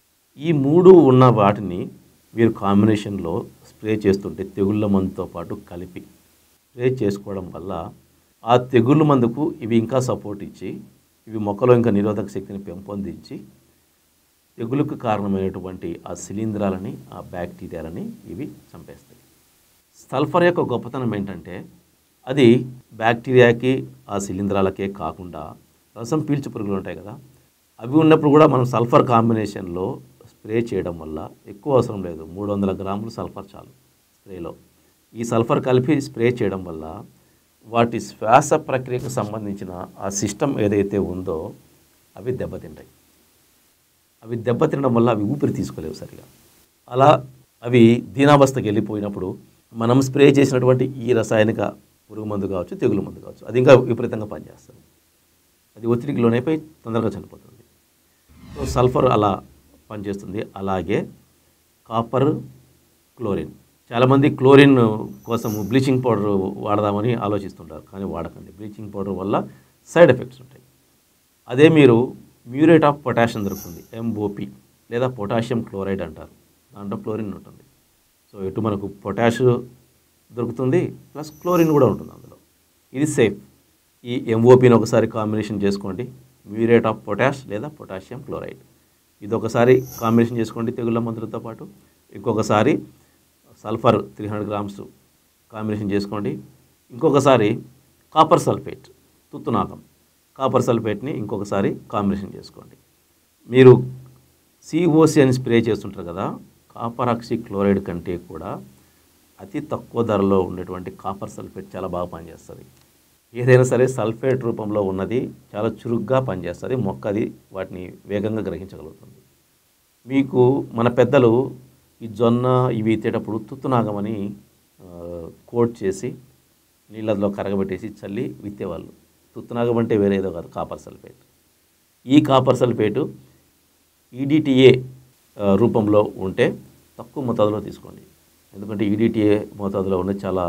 ఈ మూడు ఉన్న వాటిని మీరు కాంబినేషన్లో స్ప్రే చేస్తుంటే తెగుళ్ళ మందుతో పాటు కలిపి స్ప్రే చేసుకోవడం వల్ల ఆ తెగుళ్ళ మందుకు ఇవి ఇంకా సపోర్ట్ ఇచ్చి ఇవి మొక్కలో ఇంకా నిరోధక శక్తిని పెంపొందించి తెగులుకు కారణమైనటువంటి ఆ శిలీంధ్రాలని ఆ బ్యాక్టీరియాలని ఇవి చంపేస్తాయి సల్ఫర్ యొక్క గొప్పతనం ఏంటంటే అది బ్యాక్టీరియాకి ఆ శిలీంధ్రాలకే కాకుండా రసం పీల్చు పురుగులు ఉంటాయి కదా అవి ఉన్నప్పుడు కూడా మనం సల్ఫర్ కాంబినేషన్లో స్ప్రే చేయడం వల్ల ఎక్కువ అవసరం లేదు మూడు వందల గ్రాములు సల్ఫర్ చాలు స్ప్రేలో ఈ సల్ఫర్ కలిపి స్ప్రే చేయడం వల్ల వాటి శ్వాస ప్రక్రియకు సంబంధించిన ఆ సిస్టమ్ ఏదైతే ఉందో అవి దెబ్బతింటాయి అవి దెబ్బతినడం వల్ల అవి ఊపిరి తీసుకోలేవు సరిగా అలా అవి దీనావస్థకి వెళ్ళిపోయినప్పుడు మనం స్ప్రే చేసినటువంటి ఈ రసాయనిక పురుగు మందు కావచ్చు తెగులు మందు కావచ్చు అది ఇంకా విపరీతంగా పనిచేస్తుంది అది ఒత్తిడికి లోనైపోయి తొందరగా చనిపోతుంది సో సల్ఫర్ అలా పనిచేస్తుంది అలాగే కాపర్ క్లోరిన్ చాలామంది క్లోరిన్ కోసం బ్లీచింగ్ పౌడర్ వాడదామని ఆలోచిస్తుంటారు కానీ వాడకండి బ్లీచింగ్ పౌడర్ వల్ల సైడ్ ఎఫెక్ట్స్ ఉంటాయి అదే మీరు మ్యూరేట్ ఆఫ్ పొటాషియం దొరుకుతుంది ఎంఓపి లేదా పొటాషియం క్లోరైడ్ అంటారు దాంట్లో క్లోరిన్ ఉంటుంది సో ఇటు మనకు పొటాష్ దొరుకుతుంది ప్లస్ క్లోరిన్ కూడా ఉంటుంది అందులో ఇది సేఫ్ ఈ ఎంఓపిని ఒకసారి కాంబినేషన్ చేసుకోండి మ్యూరేట్ ఆఫ్ పొటాష్ లేదా పొటాషియం క్లోరైడ్ ఇది ఒకసారి కాంబినేషన్ చేసుకోండి తెగుళ్ళ మందులతో పాటు ఇంకొకసారి sulphur three hundred grams combination చేసుకోండి ఇంకొకసారి కాపర్ సల్ఫేట్ తుత్తునాకం కాపర్ సల్ఫేట్ని ఇంకొకసారి కాంబినేషన్ చేసుకోండి మీరు సిఓసి అని స్ప్రే చేస్తుంటారు కదా కాపర్ ఆక్సీ క్లోరైడ్ కంటే కూడా అతి తక్కువ ధరలో ఉండేటువంటి కాపర్ సల్ఫేట్ చాలా బాగా పనిచేస్తుంది ఏదైనా సరే సల్ఫేట్ రూపంలో ఉన్నది చాలా చురుగ్గా పనిచేస్తుంది మొక్క అది వాటిని వేగంగా గ్రహించగలుగుతుంది మీకు మన పెద్దలు ఈ జొన్న ఇవి ఎత్తేటప్పుడు తుత్తునాగమని ఆ, కోట్ చేసి నీళ్ళలో కరగబెట్టేసి చల్లి విత్తేవాళ్ళు తుత్తునాగం అంటే వేరే ఏదో కాదు కాపర్ సల్ఫేట్ ఈ కాపర్ సల్ఫేటు ఈడిటిఏ రూపంలో ఉంటే తక్కువ మోతాదులో తీసుకోండి ఎందుకంటే ఈడిటిఏ మోతాదులో ఉన్నది చాలా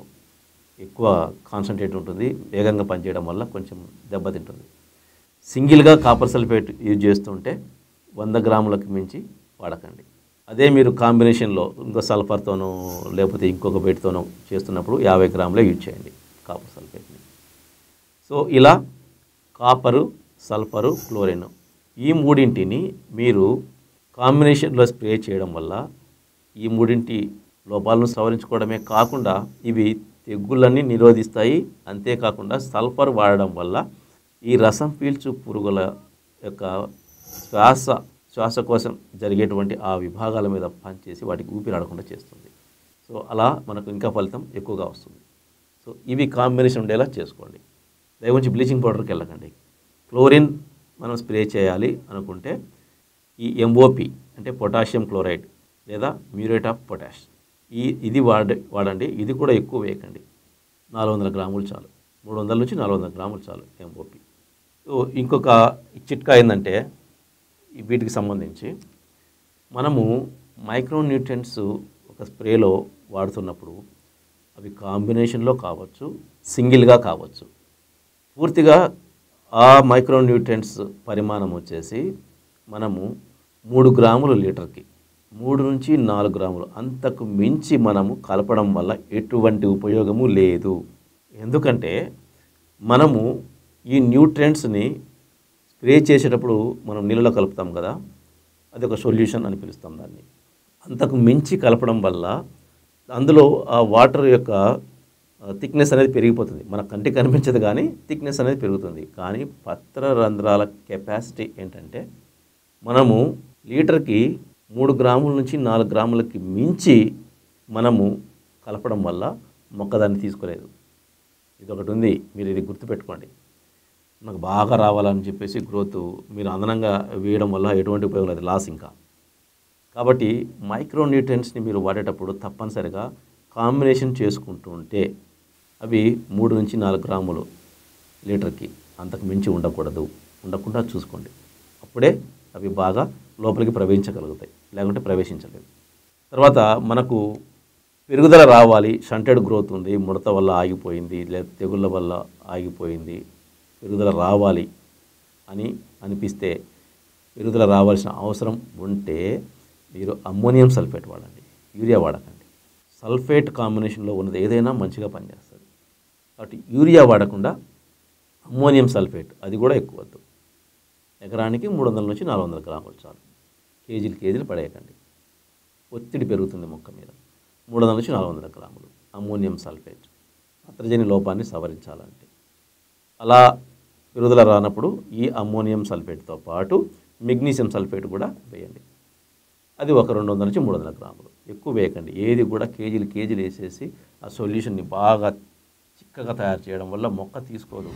ఎక్కువ కాన్సన్ట్రేట్ ఉంటుంది వేగంగా పనిచేయడం వల్ల కొంచెం దెబ్బతింటుంది సింగిల్గా కాపర్ సల్ఫేట్ యూజ్ చేస్తుంటే వంద గ్రాములకు మించి వాడకండి అదే మీరు కాంబినేషన్లో ఇంకో సల్ఫర్తోనో లేకపోతే ఇంకొక బయటతోనో చేస్తున్నప్పుడు యాభై గ్రాములే యూజ్ చేయండి కాపర్ సల్ఫేట్ని సో ఇలా కాపరు సల్ఫరు క్లోరిన్ ఈ మూడింటిని మీరు కాంబినేషన్లో స్ప్రే చేయడం వల్ల ఈ మూడింటి లోపాలను సవరించుకోవడమే కాకుండా ఇవి తెగుళ్ళని నిరోధిస్తాయి అంతేకాకుండా సల్ఫర్ వాడడం వల్ల ఈ రసం పీల్చు పురుగుల యొక్క శ్వాస శ్వాసకోశం జరిగేటువంటి ఆ విభాగాల మీద పనిచేసి వాటికి ఊపిరాడకుండా చేస్తుంది సో అలా మనకు ఇంకా ఫలితం ఎక్కువగా వస్తుంది సో ఇవి కాంబినేషన్ ఉండేలా చేసుకోండి దయవుంచి బ్లీచింగ్ పౌడర్కి వెళ్ళకండి క్లోరిన్ మనం స్ప్రే చేయాలి అనుకుంటే ఈ ఎంఓపి అంటే పొటాషియం క్లోరైడ్ లేదా మ్యూరేట్ ఆఫ్ పొటాష్ ఈ ఇది వాడ వాడండి ఇది కూడా ఎక్కువ వేయకండి నాలుగు వందల గ్రాములు చాలు మూడు వందల నుంచి నాలుగు వందల గ్రాములు చాలు ఎంఓపి సో ఇంకొక చిట్కా ఏంటంటే ఈ వీటికి సంబంధించి మనము మైక్రోన్యూట్రియంట్స్ ఒక స్ప్రేలో వాడుతున్నప్పుడు అవి కాంబినేషన్లో కావచ్చు సింగిల్గా కావచ్చు పూర్తిగా ఆ మైక్రోన్యూట్రియంట్స్ పరిమాణం వచ్చేసి మనము మూడు గ్రాములు లీటర్కి మూడు నుంచి నాలుగు గ్రాములు అంతకు మించి మనము కలపడం వల్ల ఎటువంటి ఉపయోగము లేదు ఎందుకంటే మనము ఈ న్యూట్రియంట్స్ని స్ప్రే చేసేటప్పుడు మనం నీళ్ళలో కలుపుతాం కదా అది ఒక సొల్యూషన్ అని పిలుస్తాం దాన్ని అంతకు మించి కలపడం వల్ల అందులో ఆ వాటర్ యొక్క థిక్నెస్ అనేది పెరిగిపోతుంది మన కంటికి కనిపించదు కానీ థిక్నెస్ అనేది పెరుగుతుంది కానీ పత్ర రంధ్రాల కెపాసిటీ ఏంటంటే మనము లీటర్కి మూడు గ్రాముల నుంచి నాలుగు గ్రాములకి మించి మనము కలపడం వల్ల మొక్క దాన్ని తీసుకోలేదు ఇది ఒకటి ఉంది మీరు ఇది గుర్తుపెట్టుకోండి నాకు బాగా రావాలని చెప్పేసి గ్రోత్ మీరు అదనంగా వేయడం వల్ల ఎటువంటి ఉపయోగం లేదు లాస్ ఇంకా కాబట్టి మైక్రో న్యూట్రియంట్స్ని మీరు వాడేటప్పుడు తప్పనిసరిగా కాంబినేషన్ చేసుకుంటూ ఉంటే అవి మూడు నుంచి నాలుగు గ్రాములు లీటర్కి అంతకు మించి ఉండకూడదు ఉండకుండా చూసుకోండి అప్పుడే అవి బాగా లోపలికి ప్రవేశించగలుగుతాయి లేకుంటే ప్రవేశించలేవు తర్వాత మనకు పెరుగుదల రావాలి షంటెడ్ గ్రోత్ ఉంది ముడత వల్ల ఆగిపోయింది లేదా తెగుళ్ళ వల్ల ఆగిపోయింది పెరుగుదల రావాలి అని అనిపిస్తే పెరుగుదల రావాల్సిన అవసరం ఉంటే మీరు అమ్మోనియం సల్ఫేట్ వాడండి యూరియా వాడకండి సల్ఫేట్ కాంబినేషన్లో ఉన్నది ఏదైనా మంచిగా పనిచేస్తుంది కాబట్టి యూరియా వాడకుండా అమ్మోనియం సల్ఫేట్ అది కూడా ఎక్కువ వద్దు ఎకరానికి మూడు వందల నుంచి నాలుగు వందల గ్రాములు చాలు కేజీలు కేజీలు పడేయకండి ఒత్తిడి పెరుగుతుంది మొక్క మీద మూడు వందల నుంచి నాలుగు వందల గ్రాములు అమ్మోనియం సల్ఫేట్ నత్రజని లోపాన్ని సవరించాలంటే అలా పెరుగుదల రానప్పుడు ఈ అమ్మోనియం సల్ఫేట్తో పాటు మెగ్నీషియం సల్ఫేట్ కూడా వేయండి అది ఒక రెండు వందల నుంచి మూడు వందల గ్రాములు ఎక్కువ వేయకండి ఏది కూడా కేజీలు కేజీలు వేసేసి ఆ సొల్యూషన్ని బాగా చిక్కగా తయారు చేయడం వల్ల మొక్క తీసుకోదు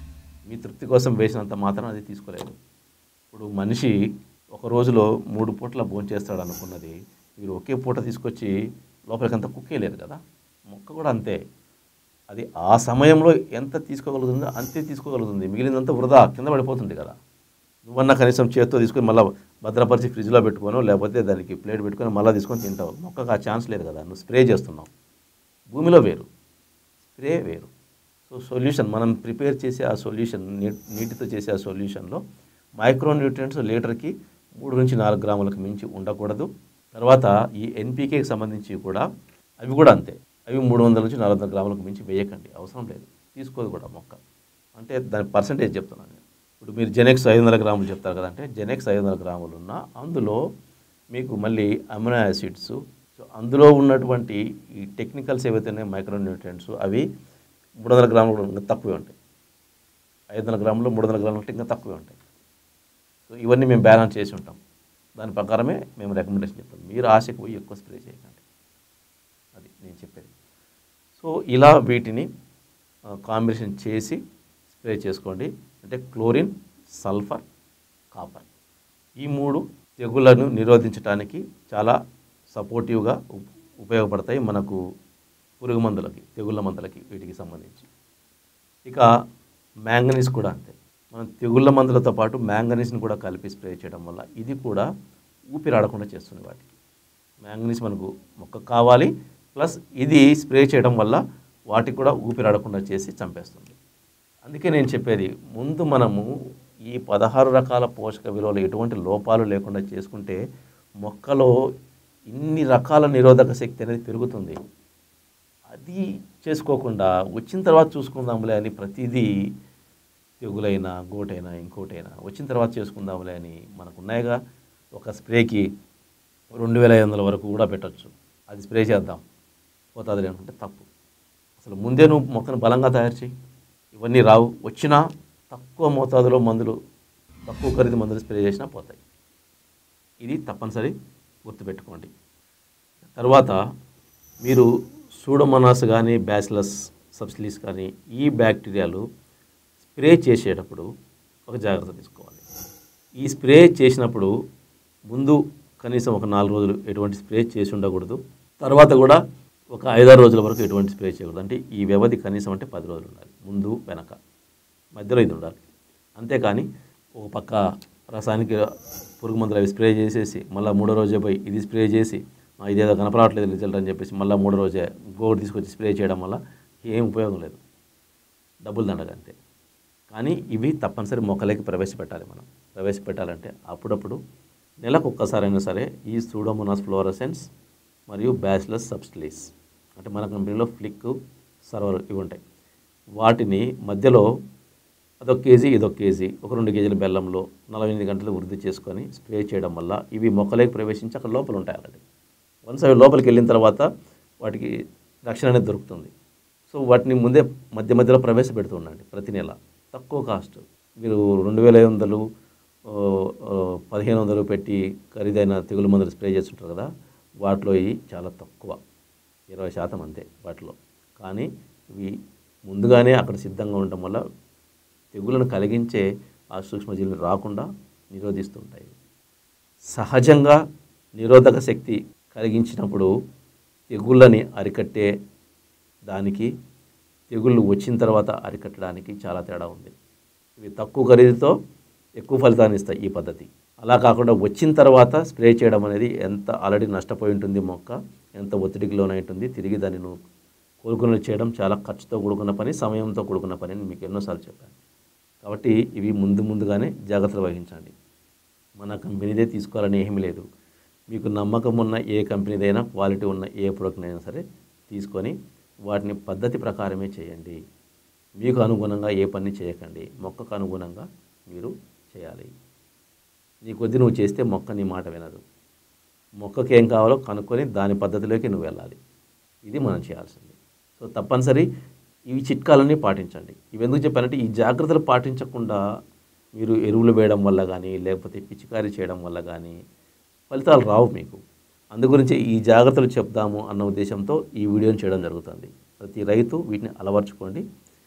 మీ తృప్తి కోసం వేసినంత మాత్రం అది తీసుకోలేదు ఇప్పుడు మనిషి ఒక రోజులో మూడు పూట్ల భోంచేస్తాడు అనుకున్నది మీరు ఒకే పూట తీసుకొచ్చి లోపలికంతా కుక్కేయలేరు కదా మొక్క కూడా అంతే అది ఆ సమయంలో ఎంత తీసుకోగలుగుతుందో అంతే తీసుకోగలుగుతుంది మిగిలినంత వృధా కింద పడిపోతుంది కదా నువ్వన్నా కనీసం చేత్తో తీసుకొని మళ్ళీ భద్రపరిచి ఫ్రిడ్జ్లో పెట్టుకోను లేకపోతే దానికి ప్లేట్ పెట్టుకొని మళ్ళీ తీసుకొని తింటావు మొక్కకు ఆ ఛాన్స్ లేదు కదా నువ్వు స్ప్రే చేస్తున్నావు భూమిలో వేరు స్ప్రే వేరు సో సొల్యూషన్ మనం ప్రిపేర్ చేసే ఆ సొల్యూషన్ నీ నీటితో చేసే ఆ సొల్యూషన్లో మైక్రో న్యూట్రియంట్స్ లీటర్కి మూడు నుంచి నాలుగు గ్రాములకు మించి ఉండకూడదు తర్వాత ఈ ఎన్పీకేకి సంబంధించి కూడా అవి కూడా అంతే అవి మూడు వందల నుంచి నాలుగు వందల గ్రాములకు మించి వేయకండి అవసరం లేదు తీసుకోదు కూడా మొక్క అంటే దాని పర్సంటేజ్ చెప్తున్నాను నేను ఇప్పుడు మీరు జెనెక్స్ ఐదు వందల గ్రాములు చెప్తారు కదంటే జెనెక్స్ ఐదు వందల గ్రాములు ఉన్న అందులో మీకు మళ్ళీ అమినో యాసిడ్స్ సో అందులో ఉన్నటువంటి ఈ టెక్నికల్స్ ఏవైతే ఉన్నాయో మైక్రో న్యూట్రియంట్స్ అవి మూడు వందల గ్రాములు ఇంకా తక్కువే ఉంటాయి ఐదు వందల గ్రాములు మూడు వందల గ్రాములు ఇంకా తక్కువే ఉంటాయి సో ఇవన్నీ మేము బ్యాలెన్స్ చేసి ఉంటాం దాని ప్రకారమే మేము రికమెండేషన్ చెప్తాం మీరు ఆశకు పోయి ఎక్కువ స్ప్రే చేయకండి అది నేను చెప్పేది సో ఇలా వీటిని కాంబినేషన్ చేసి స్ప్రే చేసుకోండి అంటే క్లోరిన్ సల్ఫర్ కాపర్ ఈ మూడు తెగుళ్లను నిరోధించడానికి చాలా సపోర్టివ్గా ఉప్- ఉపయోగపడతాయి మనకు పురుగు మందులకి తెగుళ్ళ మందులకి వీటికి సంబంధించి ఇక మ్యాంగనీస్ కూడా అంతే మనం తెగుళ్ళ మందులతో పాటు మ్యాంగనీస్ని కూడా కలిపి స్ప్రే చేయడం వల్ల ఇది కూడా ఊపిరాడకుండా చేస్తుంది వాటికి మ్యాంగనీస్ మనకు మొక్క కావాలి ప్లస్ ఇది స్ప్రే చేయడం వల్ల వాటికి కూడా ఊపిరాడకుండా చేసి చంపేస్తుంది అందుకే నేను చెప్పేది ముందు మనము ఈ పదహారు రకాల పోషక విలువలు ఎటువంటి లోపాలు లేకుండా చేసుకుంటే మొక్కలో ఇన్ని రకాల నిరోధక శక్తి అనేది పెరుగుతుంది అది చేసుకోకుండా వచ్చిన తర్వాత చూసుకుందాంలే అని ప్రతిదీ తెగులైనా గోటైనా ఇంకోటైనా వచ్చిన తర్వాత చేసుకుందాంలే అని మనకు ఉన్నాయిగా ఒక స్ప్రేకి రెండు వేల ఐదు వందల వరకు కూడా పెట్టచ్చు అది స్ప్రే చేద్దాం పోతుంది అనుకుంటే తప్పు అసలు ముందే నువ్వు మొక్కను బలంగా తయారు చేయి ఇవన్నీ రావు వచ్చినా తక్కువ మోతాదులో మందులు తక్కువ ఖరీదు మందులు స్ప్రే చేసినా పోతాయి ఇది తప్పనిసరి గుర్తుపెట్టుకోండి తర్వాత మీరు సూడోమోనాస్ కానీ బ్యాసిలస్ సబ్సిలీస్ కానీ ఈ బ్యాక్టీరియాలు స్ప్రే చేసేటప్పుడు ఒక జాగ్రత్త తీసుకోవాలి ఈ స్ప్రే చేసినప్పుడు ముందు కనీసం ఒక నాలుగు రోజులు ఎటువంటి స్ప్రే చేసి ఉండకూడదు తర్వాత కూడా ఒక ఐదారు రోజుల వరకు ఎటువంటి స్ప్రే చేయకూడదు అంటే ఈ వ్యవధి కనీసం అంటే పది రోజులు ఉండాలి ముందు వెనక మధ్యలో ఇది ఉండాలి అంతేకాని ఒక పక్క రసాయనిక పురుగు మందులు అవి స్ప్రే చేసేసి మళ్ళీ మూడో రోజే పోయి ఇది స్ప్రే చేసి "ఆ, ఇదేదో కనపడట్లేదు రిజల్ట్ అని చెప్పేసి మళ్ళీ మూడో రోజే గోడు తీసుకొచ్చి స్ప్రే చేయడం వల్ల ఏం ఉపయోగం లేదు డబ్బులు దండగ అంతే కానీ ఇవి తప్పనిసరి మొక్కలకి ప్రవేశపెట్టాలి మనం ప్రవేశపెట్టాలంటే అప్పుడప్పుడు నెలకు ఒక్కసారైనా సరే ఈ సూడోమోనాస్ ఫ్లోరసెన్స్ మరియు బ్యాచిలస్ సబ్స్టిలీస్ అంటే మన కంపెనీలో ఫ్లిక్ సర్వర్ ఇవి ఉంటాయి వాటిని మధ్యలో అదొక కేజీ ఇదొక కేజీ ఒక రెండు కేజీల బెల్లంలో నలభై ఎనిమిది గంటలు వృద్ధి చేసుకొని స్ప్రే చేయడం వల్ల ఇవి మొక్కలకి ప్రవేశించి అక్కడ లోపల ఉంటాయి ఆల్రెడీ వన్స్ అవి లోపలికి వెళ్ళిన తర్వాత వాటికి రక్షణ అనేది దొరుకుతుంది సో వాటిని ముందే మధ్య మధ్యలో ప్రవేశపెడుతూ ఉండండి ప్రతి నెల తక్కువ కాస్ట్ మీరు రెండు వేల ఐదు వందలు ఓ, ఓ, పదిహేను వందలు పెట్టి ఖరీదైన తెగులు మందులు స్ప్రే చేస్తుంటారు కదా వాటిలో ఇవి చాలా తక్కువ ఇరవై శాతం అంతే వాటిలో కానీ ఇవి ముందుగానే అక్కడ సిద్ధంగా ఉండటం వల్ల తెగులను కలిగించే ఆ సూక్ష్మజీవులు రాకుండా నిరోధిస్తుంటాయి సహజంగా నిరోధక శక్తి కలిగించినప్పుడు తెగుళ్ళని అరికట్టే దానికి తెగుళ్ళు వచ్చిన తర్వాత అరికట్టడానికి చాలా తేడా ఉంది ఇవి తక్కువ ఖరీదుతో ఎక్కువ ఫలితాన్ని ఇస్తాయి ఈ పద్ధతి అలా కాకుండా వచ్చిన తర్వాత స్ప్రే చేయడం అనేది ఎంత ఆల్రెడీ నష్టపోయి ఉంటుంది మొక్క ఎంత ఒత్తిడికి లోనై ఉంటుంది తిరిగి దాన్ని నువ్వు కోలుకునేలా చేయడం చాలా ఖర్చుతో కూడుకున్న పని సమయంతో కూడుకున్న పని అని మీకు ఎన్నోసార్లు చెప్పాను కాబట్టి ఇవి ముందు ముందుగానే జాగ్రత్తలు వహించండి మన కంపెనీదే తీసుకోవాలని ఏమీ లేదు మీకు నమ్మకం ఉన్న ఏ కంపెనీదైనా క్వాలిటీ ఉన్న ఏ ప్రోడక్ట్ అయినా సరే తీసుకొని వాటిని పద్ధతి ప్రకారమే చేయండి మీకు అనుగుణంగా ఏ పని చేయకండి మొక్కకు అనుగుణంగా మీరు చేయాలి నీ కొద్ది నువ్వు చేస్తే మొక్క నీ మాట వినదు మొక్కకి ఏం కావాలో కనుక్కొని దాని పద్ధతిలోకి నువ్వు వెళ్ళాలి ఇది మనం చేయాల్సింది సో తప్పనిసరి ఈ చిట్కాలన్నీ పాటించండి ఇవి ఎందుకు చెప్పానంటే ఈ జాగ్రత్తలు పాటించకుండా మీరు ఎరువులు వేయడం వల్ల కానీ లేకపోతే పిచికారీ చేయడం వల్ల కానీ ఫలితాలు రావు మీకు అందుగురించి ఈ జాగ్రత్తలు చెప్దాము అన్న ఉద్దేశంతో ఈ వీడియోని చేయడం జరుగుతుంది ప్రతి రైతు వీటిని అలవర్చుకోండి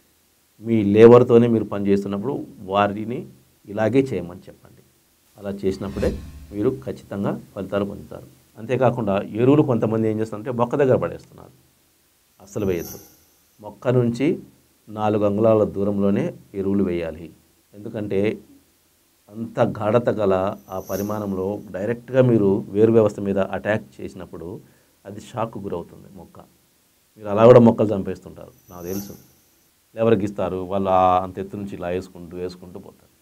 మీ లేబర్తోనే మీరు పని చేస్తున్నప్పుడు వారిని ఇలాగే చేయమని చెప్పండి అలా చేసినప్పుడే మీరు ఖచ్చితంగా ఫలితాలు పొందుతారు అంతేకాకుండా ఎరువులు కొంతమంది ఏం చేస్తారంటే మొక్క దగ్గర పడేస్తున్నారు అస్సలు వేయద్దు మొక్క నుంచి నాలుగు అంగుళాల దూరంలోనే ఎరువులు వేయాలి ఎందుకంటే అంత గాఢత గల ఆ పరిమాణంలో డైరెక్ట్గా మీరు వేరు వ్యవస్థ మీద అటాక్ చేసినప్పుడు అది షాక్ గురవుతుంది మొక్క మీరు అలా కూడా మొక్కలు చంపేస్తుంటారు నాకు తెలుసు ఎవరికి ఇస్తారు వాళ్ళు ఆ అంత ఎత్తు నుంచి ఇలా వేసుకుంటూ వేసుకుంటూ పోతారు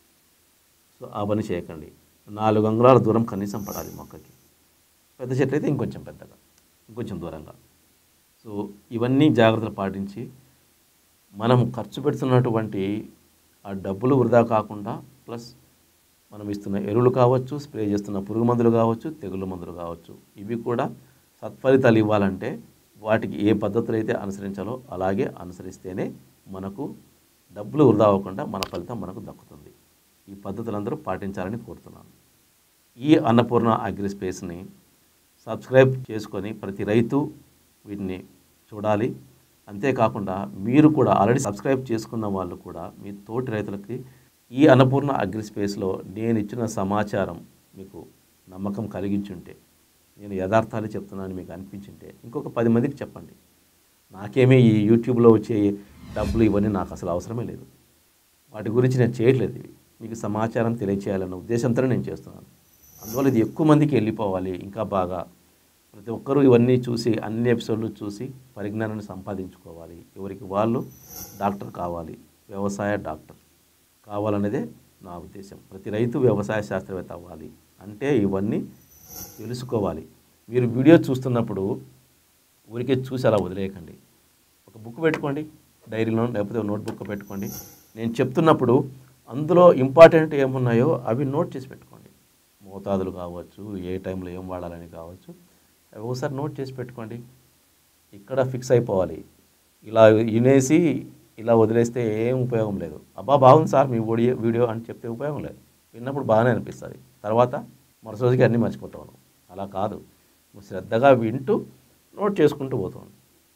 సో ఆ పని చేయకండి నాలుగు అంగుళాల దూరం కనీసం పడాలి మొక్కకి పెద్ద చెట్లు అయితే ఇంకొంచెం పెద్దగా ఇంకొంచెం దూరంగా సో ఇవన్నీ జాగ్రత్తలు పాటించి మనం ఖర్చు పెడుతున్నటువంటి ఆ డబ్బులు వృధా కాకుండా ప్లస్ మనం ఇస్తున్న ఎరువులు కావచ్చు స్ప్రే చేస్తున్న పురుగు మందులు కావచ్చు తెగుళ్ళ మందులు కావచ్చు ఇవి కూడా సత్ఫలితాలు ఇవ్వాలంటే వాటికి ఏ పద్ధతులు అయితే అనుసరించాలో అలాగే అనుసరిస్తేనే మనకు డబ్బులు వృధా అవ్వకుండా మన ఫలితం మనకు దక్కుతుంది ఈ పద్ధతులందరూ పాటించాలని కోరుతున్నాను ఈ అన్నపూర్ణ అగ్రి స్పేస్ని సబ్స్క్రైబ్ చేసుకొని ప్రతి రైతు వీటిని చూడాలి అంతేకాకుండా మీరు కూడా ఆల్రెడీ సబ్స్క్రైబ్ చేసుకున్న వాళ్ళు కూడా మీ తోటి రైతులకి ఈ అన్నపూర్ణ అగ్రి స్పేస్లో నేను ఇచ్చిన సమాచారం మీకు నమ్మకం కలిగించుంటే నేను యథార్థాలు చెప్తున్నాను మీకు అనిపించుంటే ఇంకొక పది మందికి చెప్పండి నాకేమీ ఈ యూట్యూబ్లో వచ్చే డబ్బులు ఇవన్నీ నాకు అసలు అవసరమే లేదు వాటి గురించి నేను చేయట్లేదు ఇవి మీకు సమాచారం తెలియచేయాలన్న ఉద్దేశంతో నేను చేస్తున్నాను అందువల్ల ఇది ఎక్కువ మందికి వెళ్ళిపోవాలి ఇంకా బాగా ప్రతి ఒక్కరూ ఇవన్నీ చూసి అన్ని ఎపిసోడ్లు చూసి పరిజ్ఞానాన్ని సంపాదించుకోవాలి ఎవరికి వాళ్ళు డాక్టర్ కావాలి వ్యవసాయ డాక్టర్ కావాలనేదే నా ఉద్దేశం ప్రతి రైతు వ్యవసాయ శాస్త్రవేత్త అవ్వాలి అంటే ఇవన్నీ తెలుసుకోవాలి మీరు వీడియో చూస్తున్నప్పుడు ఊరికే చూసి అలా వదిలేయకండి ఒక బుక్ పెట్టుకోండి డైరీలో లేకపోతే నోట్బుక్ పెట్టుకోండి నేను చెప్తున్నప్పుడు అందులో ఇంపార్టెంట్ ఏమున్నాయో అవి నోట్ చేసి పెట్టుకోండి మోతాదులు కావచ్చు ఏ టైంలో ఏం వాడాలని కావచ్చు అవి ఒకసారి నోట్ చేసి పెట్టుకోండి ఇక్కడ ఫిక్స్ అయిపోవాలి ఇలా వినేసి ఇలా వదిలేస్తే ఏం ఉపయోగం లేదు అబ్బా బాగుంది సార్ మీ వీడియో వీడియో అని చెప్తే ఉపయోగం లేదు విన్నప్పుడు బాగానే అనిపిస్తుంది తర్వాత మరుసటి రోజుకి అన్నీ మర్చిపోతాను అలా కాదు నువ్వు శ్రద్ధగా వింటూ నోట్ చేసుకుంటూ పోతాను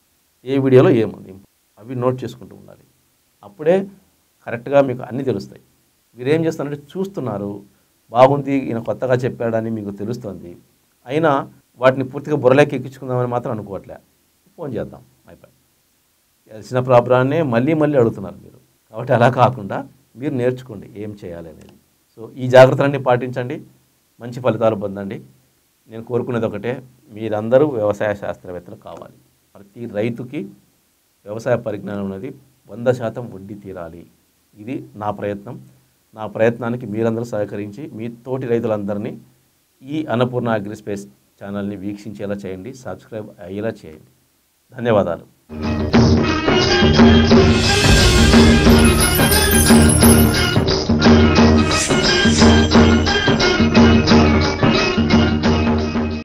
ఏ వీడియోలో ఏముంది అవి నోట్ చేసుకుంటూ ఉండాలి అప్పుడే కరెక్ట్గా మీకు అన్నీ తెలుస్తాయి మీరు ఏం చేస్తారంటే చూస్తున్నారు బాగుంది ఈయన కొత్తగా చెప్పాడని మీకు తెలుస్తుంది అయినా వాటిని పూర్తిగా బుర్రలోకి ఎక్కించుకుందామని మాత్రం అనుకోవట్లే ఫోన్ చేద్దాం అయిపోయి తెలిసిన ప్రాబ్లాన్నే మళ్ళీ మళ్ళీ అడుగుతున్నారు మీరు కాబట్టి అలా కాకుండా మీరు నేర్చుకోండి ఏం చేయాలి అనేది సో ఈ జాగ్రత్తలన్నీ పాటించండి మంచి ఫలితాలు పొందండి నేను కోరుకునేది ఒకటే మీరందరూ వ్యవసాయ శాస్త్రవేత్తలు కావాలి ప్రతి రైతుకి వ్యవసాయ పరిజ్ఞానం అనేది వంద శాతం వడ్డీ తీరాలి ఇది నా ప్రయత్నం నా ప్రయత్నానికి మీరందరూ సహకరించి మీ తోటి రైతులందరినీ ఈ అన్నపూర్ణ అగ్రి స్పేస్ ఛానల్ని వీక్షించేలా చేయండి సబ్స్క్రైబ్ అయ్యేలా చేయండి ధన్యవాదాలు